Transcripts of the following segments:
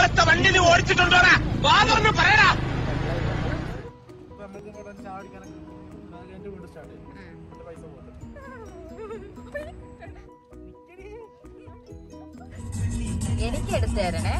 ഇതുപോലത്തെ വണ്ടി നീ ഓടിച്ചിട്ടുണ്ടോടാ വാതൊന്ന് പറയടാ ഇപ്പൊ നമുക്ക് ഇവിടെ ചാടിക്കാനൊക്കെ അത് എന്റെ വീട് സ്റ്റാർട്ട് ചെയ്യും എന്റെ പൈസ പോകുന്നത് എനിക്ക് എടുത്തു തരണേ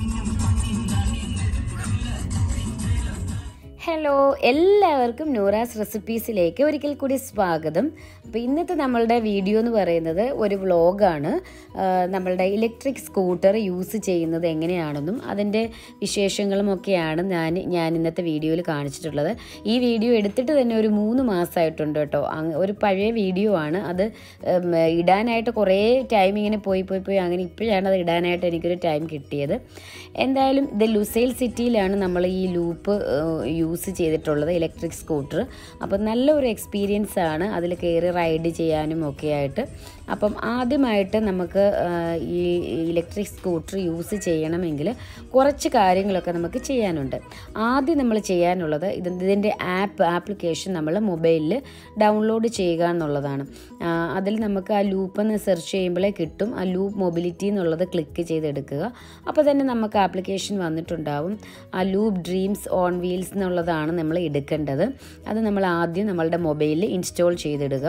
ഹലോ എല്ലാവർക്കും നൂറാസ് റെസിപ്പീസിലേക്ക് ഒരിക്കൽ കൂടി സ്വാഗതം അപ്പോൾ ഇന്നത്തെ നമ്മളുടെ വീഡിയോ എന്ന് പറയുന്നത് ഒരു വ്ളോഗാണ് നമ്മളുടെ ഇലക്ട്രിക് സ്കൂട്ടർ യൂസ് ചെയ്യുന്നത് എങ്ങനെയാണെന്നും അതിൻ്റെ വിശേഷങ്ങളും ഒക്കെയാണ് ഞാൻ ഞാൻ ഇന്നത്തെ വീഡിയോയിൽ കാണിച്ചിട്ടുള്ളത് ഈ വീഡിയോ എടുത്തിട്ട് തന്നെ ഒരു മൂന്ന് മാസമായിട്ടുണ്ട് കേട്ടോ അങ്ങ് ഒരു പഴയ വീഡിയോ ആണ് അത് ഉം, ഇടാനായിട്ട് കുറേ ടൈം ഇങ്ങനെ പോയി പോയി പോയി അങ്ങനെ ഇപ്പോഴാണ് അത് ഇടാനായിട്ട് എനിക്കൊരു ടൈം കിട്ടിയത് എന്തായാലും ഇത് ലുസൈൽ സിറ്റിയിലാണ് നമ്മൾ ഈ ലൂപ്പ് യൂസ് ചെയ്തിട്ടുള്ളത് ഇലക്ട്രിക് സ്കൂട്ടർ അപ്പം നല്ലൊരു എക്സ്പീരിയൻസ് ആണ് അതിൽ കയറി റൈഡ് ചെയ്യാനും ഒക്കെ ആയിട്ട് അപ്പം ആദ്യമായിട്ട് നമുക്ക് ആ, ഈ ഇലക്ട്രിക് സ്കൂട്ടർ യൂസ് ചെയ്യണമെങ്കിൽ കുറച്ച് കാര്യങ്ങളൊക്കെ നമുക്ക് ചെയ്യാനുണ്ട് ആദ്യം നമ്മൾ ചെയ്യാനുള്ളത് ഇത് ഇതിൻ്റെ ആപ്പ് ആപ്ലിക്കേഷൻ നമ്മൾ മൊബൈലിൽ ഡൗൺലോഡ് ചെയ്യുക എന്നുള്ളതാണ് ആ, അതിൽ നമുക്ക് ആ ലൂപ്പ് എന്ന് സെർച്ച് ചെയ്യുമ്പോഴേ കിട്ടും ആ ലൂപ്പ് മൊബിലിറ്റി എന്നുള്ളത് ക്ലിക്ക് ചെയ്തെടുക്കുക അപ്പോൾ തന്നെ നമുക്ക് ആപ്ലിക്കേഷൻ വന്നിട്ടുണ്ടാവും ആ ലൂപ്പ് ഡ്രീംസ് ഓൺ വീൽസ് എന്നുള്ളതാണ് നമ്മൾ എടുക്കേണ്ടത് അത് നമ്മൾ ആദ്യം നമ്മളുടെ മൊബൈലിൽ ഇൻസ്റ്റാൾ ചെയ്തിടുക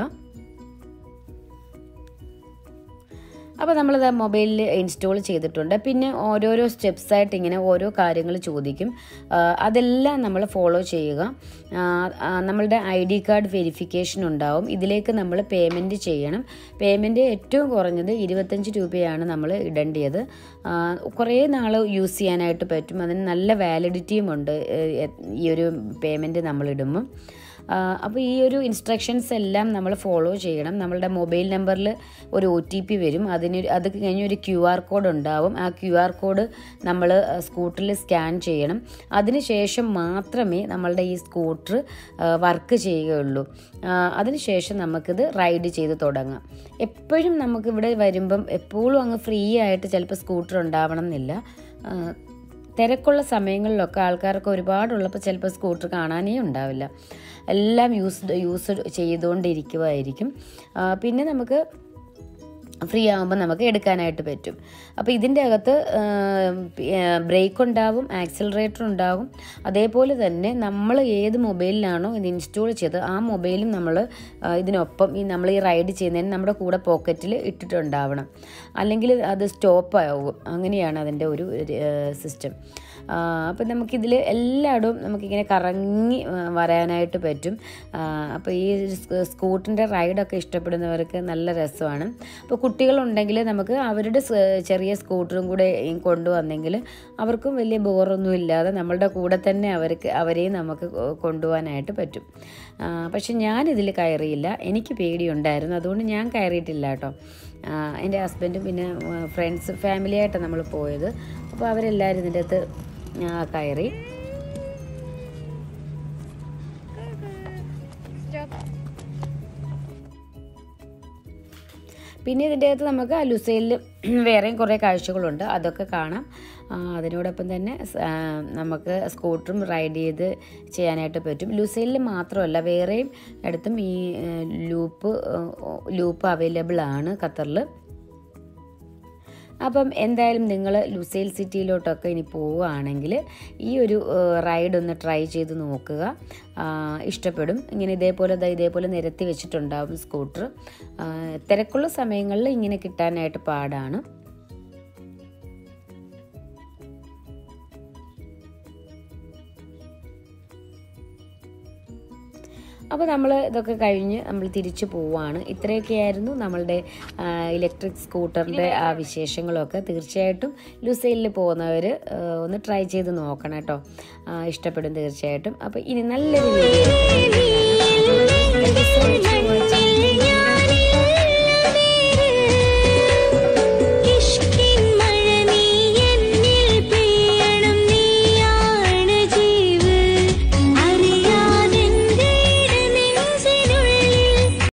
അപ്പോൾ നമ്മളിത് മൊബൈലിൽ ഇൻസ്റ്റാൾ ചെയ്തിട്ടുണ്ട് പിന്നെ ഓരോരോ സ്റ്റെപ്സായിട്ട് ഇങ്ങനെ ഓരോ കാര്യങ്ങൾ ചോദിക്കും ആ, അതെല്ലാം നമ്മൾ ഫോളോ ചെയ്യുക ആ, ആ, നമ്മളുടെ ഐ ഡി കാർഡ് വെരിഫിക്കേഷൻ ഉണ്ടാവും ഇതിലേക്ക് നമ്മൾ പേയ്മെൻറ്റ് ചെയ്യണം പേയ്മെൻറ്റ് ഏറ്റവും കുറഞ്ഞത് ഇരുപത്തഞ്ച് രൂപയാണ് നമ്മൾ ഇടേണ്ടത് ആ, കുറേ നാൾ യൂസ് ചെയ്യാനായിട്ട് പറ്റും അതിന് നല്ല വാലിഡിറ്റിയും ഉണ്ട് ഏ, ഈ ഒരു പേയ്മെൻറ്റ് നമ്മൾ ഇടുമ്പം അപ്പോൾ ഈ ഒരു ഇൻസ്ട്രക്ഷൻസ് എല്ലാം നമ്മൾ ഫോളോ ചെയ്യണം നമ്മളുടെ മൊബൈൽ നമ്പറിൽ ഒരു ഒ ടി പി വരും അതിന് അത് കഴിഞ്ഞ് ഒരു ക്യു ആർ കോഡ് ഉണ്ടാവും ആ ക്യു ആർ കോഡ് നമ്മൾ സ്കൂട്ടറിൽ സ്കാൻ ചെയ്യണം അതിനുശേഷം മാത്രമേ നമ്മളുടെ ഈ സ്കൂട്ടർ വർക്ക് ചെയ്യുകയുള്ളൂ അതിനുശേഷം നമുക്കിത് റൈഡ് ചെയ്ത് തുടങ്ങാം എപ്പോഴും നമുക്കിവിടെ വരുമ്പം എപ്പോഴും അങ്ങ് ഫ്രീ ആയിട്ട് ചിലപ്പോൾ സ്കൂട്ടർ ഉണ്ടാവണം എന്നില്ല ആ, തിരക്കുള്ള സമയങ്ങളിലൊക്കെ ആൾക്കാർക്ക് ഒരുപാടുള്ളപ്പോൾ ചിലപ്പോൾ സ്കൂട്ടർ കാണാനേ ഉണ്ടാവില്ല എല്ലാം യൂസ് യൂസ് ചെയ്തുകൊണ്ടിരിക്കുമായിരിക്കും ആ, പിന്നെ നമുക്ക് ഫ്രീ ആകുമ്പോൾ നമുക്ക് എടുക്കാനായിട്ട് പറ്റും അപ്പോൾ ഇതിൻ്റെ അകത്ത് ബ്രേക്ക് ഉണ്ടാവും ആക്സിലറേറ്റർ ഉണ്ടാവും അതേപോലെ തന്നെ നമ്മൾ ഏത് മൊബൈലിലാണോ ഇത് ഇൻസ്റ്റാൾ ചെയ്ത് ആ മൊബൈലും നമ്മൾ ഇതിനൊപ്പം ഈ നമ്മൾ ഈ റൈഡ് ചെയ്യുന്നതിന് നമ്മുടെ കൂടെ പോക്കറ്റിൽ ഇട്ടിട്ടുണ്ടാവണം അല്ലെങ്കിൽ അത് സ്റ്റോപ്പ് ആവും അങ്ങനെയാണ് അതിൻ്റെ ഒരു സിസ്റ്റം അപ്പം നമുക്കിതിൽ എല്ലായിടവും നമുക്കിങ്ങനെ കറങ്ങി ആ, വരാനായിട്ട് പറ്റും അപ്പോൾ ഈ സ്കൂട്ടറിൻ്റെ റൈഡൊക്കെ ഇഷ്ടപ്പെടുന്നവർക്ക് നല്ല രസമാണ് അപ്പോൾ കുട്ടികളുണ്ടെങ്കിൽ നമുക്ക് അവരുടെ സ് ചെറിയ സ്കൂട്ടറും കൂടെ ഈ കൊണ്ടുവന്നെങ്കിൽ അവർക്കും വലിയ ബോറൊന്നും ഇല്ലാതെ നമ്മളുടെ കൂടെ തന്നെ അവർക്ക് അവരെയും നമുക്ക് കൊ- കൊണ്ടുപോകാനായിട്ട് പറ്റും ആ, പക്ഷെ ഞാനിതിൽ കയറിയില്ല എനിക്ക് പേടിയുണ്ടായിരുന്നു അതുകൊണ്ട് ഞാൻ കയറിയിട്ടില്ല കേട്ടോ ആ, എൻ്റെ ഹസ്ബൻഡും പിന്നെ ഫ്രണ്ട്സ് ഫാമിലിയായിട്ടാണ് നമ്മൾ പോയത് അപ്പോൾ അവരെല്ലാവരും ഇതിൻ്റെ അകത്ത് ആ, കയറി പിന്നെ ഇതിൻ്റെ അകത്ത് നമുക്ക് ലുസൈലിൽ വേറെയും കുറേ കാഴ്ചകളുണ്ട് അതൊക്കെ കാണാം ആ, അതിനോടൊപ്പം തന്നെ സ്- ആ, നമുക്ക് സ്കൂട്ടറും റൈഡ് ചെയ്ത് ചെയ്യാനായിട്ട് പറ്റും ലുസൈലിൽ മാത്രമല്ല വേറെയും ഇടത്തും ഈ ആ, ലൂപ്പ് ആ, ലൂപ്പ് അവൈലബിൾ ആണ് ഖത്തറിൽ അപ്പം എന്തായാലും നിങ്ങൾ ലുസൈൽ സിറ്റിയിലോട്ടൊക്കെ ഇനി പോവുകയാണെങ്കിൽ ഈ ഒരു റൈഡ് ഒന്ന് ട്രൈ ചെയ്ത് നോക്കുക ആ, ഇഷ്ടപ്പെടും ഇങ്ങനെ ഇതേപോലെ ദാ ഇതേപോലെ നിരത്തി വെച്ചിട്ടുണ്ടാവും സ്കൂട്ടർ തിരക്കുള്ള സമയങ്ങളിൽ ഇങ്ങനെ കിട്ടാനായിട്ട് പാടാണ് അപ്പോൾ നമ്മൾ ഇതൊക്കെ കഴിഞ്ഞ് നമ്മൾ തിരിച്ചു പോവാണ് ഇത്രയൊക്കെയായിരുന്നു നമ്മളുടെ ഇലക്ട്രിക് സ്കൂട്ടറിൻ്റെ ആ വിശേഷങ്ങളൊക്കെ തീർച്ചയായിട്ടും ലുസൈലിൽ പോകുന്നവർ ഒന്ന് ട്രൈ ചെയ്ത് നോക്കണം കേട്ടോ ആ, ഇഷ്ടപ്പെടും തീർച്ചയായിട്ടും അപ്പോൾ ഇനി നല്ലൊരു വീഡിയോ